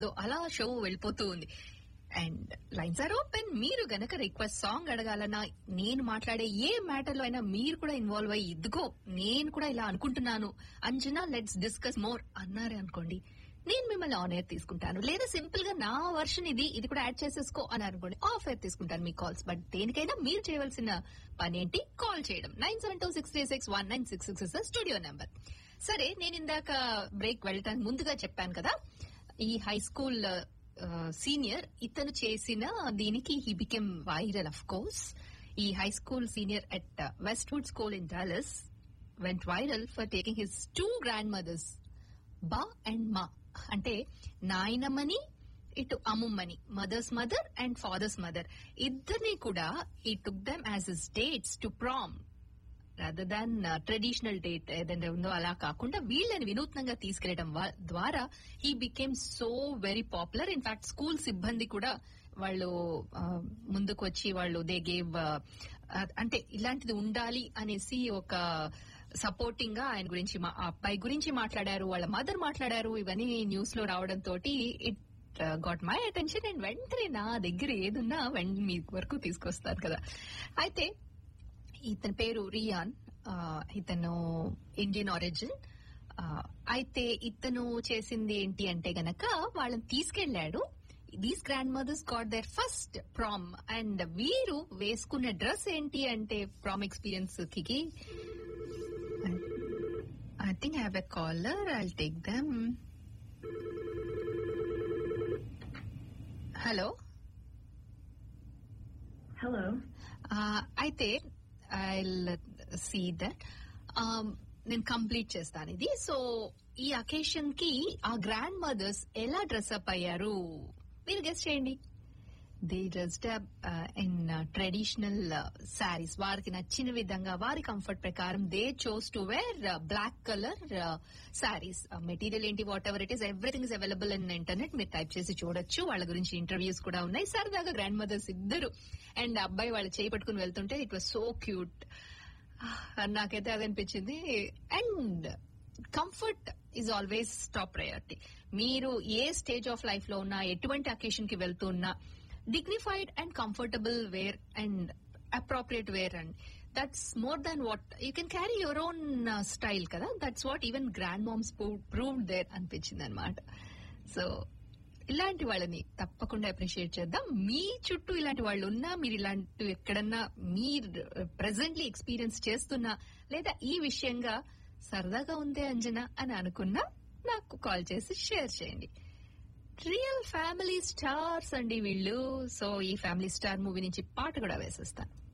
So అలా show వెళ్ళిపోతూ ఉంది అండ్ లైన్స్ ఆర్ ఓపెన్ మీరు గనక రిక్వెస్ట్ సాంగ్ అడగాలన్నా నేను మాట్లాడే ఏ మ్యాటర్ లో అయినా మీరు కూడా ఇన్వాల్వ్ అయ్యి ఇదిగో నేను కూడా ఇలా అనుకుంటున్నాను అంజనా లెట్స్ డిస్కస్ మోర్ అన్నారే అనుకోండి నేను మిమ్మల్ని ఆన్ ఎయిర్ తీసుకుంటాను లేదా సింపుల్ గా నా వర్షన్ ఇది ఇది కూడా యాడ్ చేసేసుకో అని అనుకోండి ఆఫ్ ఎయిర్ తీసుకుంటాను మీ కాల్స్ బట్ దేనికైనా మీరు చేయవలసిన పని ఏంటి కాల్ చేయడం nine seven two six three six one nine six six studio number సరే నేను ఇందాక బ్రేక్ వెళ్ళటానికి ముందుగా చెప్పాను కదా ఈ హై స్కూల్ సీనియర్ ఇతను చేసిన దీనికి he became viral of course ఈ high school senior at Westwood school in Dallas went viral for taking his two grandmothers బా అండ్ మా అంటే నాయనమ్మని ఇటు అమ్మమ్మని mother's mother and father's mother ఇద్దరిని కూడా ఈ took them as his dates to prom rather than traditional date ఏదైనా ఉందో అలా కాకుండా వీళ్ళని వినూత్నంగా తీసుకెళ్లడం వా- ద్వారా ఈ became so very popular in fact school సిబ్బంది కూడా వాళ్ళు ఆ, ముందుకు వచ్చి వాళ్ళు దే గేవ్ అంటే ఇలాంటిది ఉండాలి అనేసి ఒక సపోర్టింగ్ గా ఆయన గురించి మా- ఆ అబ్బాయి గురించి మాట్లాడారు వాళ్ళ మదర్ మాట్లాడారు ఇవన్నీ న్యూస్ లో రావడం తోటి it got my attention and వెంటనే నా దగ్గర ఏదున్నా వెంటనే మీ వరకు తీసుకొస్తారు కదా అయితే ఇతని పేరు రియాన్ ఆ, ఇతను ఇండియన్ ఆరిజిన్ ఆ, అయితే ఇతను చేసింది ఏంటి అంటే గనక వాళ్ళని తీసుకెళ్లాడు these grandmothers got their first prom and వీరు వేసుకున్న డ్రెస్ ఏంటి అంటే ప్రామ్ ఎక్స్పీరియన్స్ కి I think have a caller I take them hello Hello. అయితే ఐ సీ దట్ నేను కంప్లీట్ చేస్తాను ఇది సో ఈ అకేషన్ కి ఆ గ్రాండ్ మదర్స్ ఎలా డ్రెస్అప్ అయ్యారు మీరు గెస్ట్ చేయండి they dressed in traditional saris వారికి నచ్చిన విధంగా వారి కంఫర్ట్ ప్రకారం they chose to wear black colour saris material ఏంటి whatever it is everything is available in internet మీరు టైప్ చేసి చూడొచ్చు వాళ్ళ గురించి ఇంటర్వ్యూస్ కూడా ఉన్నాయి సరదాగా గ్రాండ్ మదర్స్ ఇద్దరు అండ్ అబ్బాయి వాళ్ళు చేయి పట్టుకుని వెళ్తుంటే ఇట్ వాస్ సో క్యూట్ నాకైతే అది అనిపించింది and comfort is always top priority మీరు ఏ స్టేజ్ ఆఫ్ లైఫ్ లో ఉన్నా ఎటువంటి అకేషన్ కి వెళ్తున్నా dignified and comfortable wear and appropriate wear and that's more than what you can carry your own style కదా that's what even grandmoms proved there అనిపించింది అనమాట సో ఇలాంటి వాళ్ళని తప్పకుండా అప్రిషియేట్ చేద్దాం మీ చుట్టూ ఇలాంటి వాళ్ళు ఉన్నా మీరు ఇలాంటి ఎక్కడన్నా మీరు ప్రెసెంట్లీ ఎక్స్పీరియన్స్ చేస్తున్నా లేదా ఈ విషయంగా సరదాగా ఉందే అంజనా అని అనుకున్నా నాకు కాల్ చేసి షేర్ చేయండి రియల్ ఫ్యామిలీ స్టార్స్ అండి వీళ్ళు సో ఈ ఫ్యామిలీ స్టార్ మూవీ నుంచి పాట కూడా వేసేస్తాను